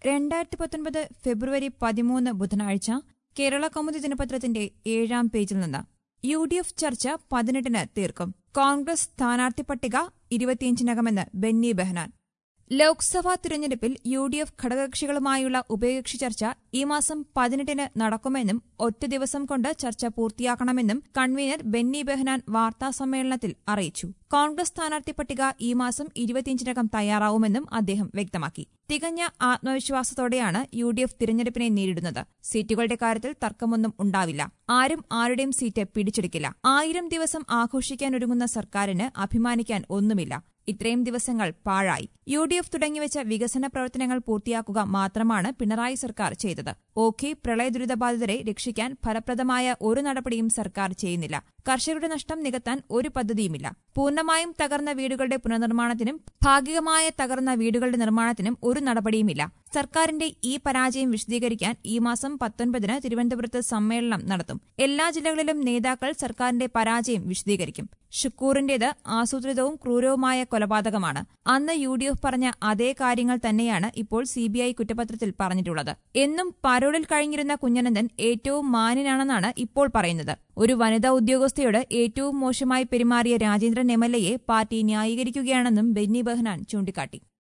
രണ്ടായിരത്തി പത്തൊൻപത് ഫെബ്രുവരി പതിമൂന്ന് ബുധനാഴ്ച കേരള കൗമുദി ദിനപത്രത്തിന്റെ ഏഴാം പേജിൽ നിന്ന് യു ഡി എഫ് ചർച്ച പതിനെട്ടിന് തീർക്കും കോൺഗ്രസ് സ്ഥാനാർത്ഥി പട്ടിക ഇരുപത്തിയഞ്ചിനകമെന്ന് ബെന്നി ബെഹനാൻ ലോക്സഭാ തിരഞ്ഞെടുപ്പിൽ യു ഡി എഫ് ഘടകകക്ഷികളുമായുള്ള ഉഭയകക്ഷി ചർച്ച ഈ മാസം പതിനെട്ടിന് നടക്കുമെന്നും ഒറ്റ ദിവസം കൊണ്ട് ചർച്ച പൂർത്തിയാക്കണമെന്നും കൺവീനർ ബെന്നി ബെഹനാൻ വാർത്താസമ്മേളനത്തിൽ അറിയിച്ചു കോൺഗ്രസ് സ്ഥാനാർത്ഥി പട്ടിക ഈ മാസം ഇരുപത്തിയഞ്ചിനകം തയ്യാറാവുമെന്നും അദ്ദേഹം വ്യക്തമാക്കി തികഞ്ഞ ആത്മവിശ്വാസത്തോടെയാണ് യു ഡി എഫ് തിരഞ്ഞെടുപ്പിനെ നേരിടുന്നത് സീറ്റുകളുടെ കാര്യത്തിൽ തർക്കമൊന്നും ഉണ്ടാവില്ല ആരും ആരുടെയും സീറ്റ് പിടിച്ചെടുക്കില്ല ആയിരം ദിവസം ആഘോഷിക്കാനൊരുങ്ങുന്ന സർക്കാരിന് അഭിമാനിക്കാൻ ഒന്നുമില്ല ഇത്രയും ദിവസങ്ങൾ പാഴായി യു ഡി എഫ് തുടങ്ങിവെച്ച വികസന പ്രവർത്തനങ്ങൾ പൂർത്തിയാക്കുക മാത്രമാണ് പിണറായി സർക്കാർ ചെയ്തത് ഓഖി പ്രളയ ദുരിതബാധിതരെ രക്ഷിക്കാൻ ഫലപ്രദമായ ഒരു നടപടിയും സർക്കാർ ചെയ്യുന്നില്ല കർഷകരുടെ നഷ്ടം നികത്താൻ ഒരു പദ്ധതിയുമില്ല പൂർണ്ണമായും തകർന്ന വീടുകളുടെ പുനർനിർമ്മാണത്തിനും ഭാഗികമായ തകർന്ന വീടുകളുടെ നിർമ്മാണത്തിനും ഒരു നടപടിയുമില്ല സർക്കാരിന്റെ ഈ പരാജയം വിശദീകരിക്കാൻ ഈ മാസം പത്തൊൻപതിന് തിരുവനന്തപുരത്ത് സമ്മേളനം നടത്തും എല്ലാ ജില്ലകളിലും നേതാക്കൾ സർക്കാരിന്റെ പരാജയം വിശദീകരിക്കും ഷുക്കൂറിന്റേത് ആസൂത്രിതവും ക്രൂരവുമായ കൊലപാതകമാണ് അന്ന് യു ഡി എഫ് പറഞ്ഞ അതേ കാര്യങ്ങൾ തന്നെയാണ് ഇപ്പോൾ സിബിഐ കുറ്റപത്രത്തിൽ പറഞ്ഞിട്ടുള്ളത് എന്നും പരോളിൽ കഴിഞ്ഞിരുന്ന കുഞ്ഞനന്ദൻ ഏറ്റവും മാന്യനാണെന്നാണ് ഇപ്പോൾ പറയുന്നത് ഒരു വനിതാ ഉദ്യോഗസ്ഥയോട് ഏറ്റവും മോശമായി പെരുമാറിയ രാജേന്ദ്രൻ എം എൽ എയെ പാർട്ടി ന്യായീകരിക്കുകയാണെന്നും ബെന്നി ബെഹ്നാൻ ചൂണ്ടിക്കാട്ടി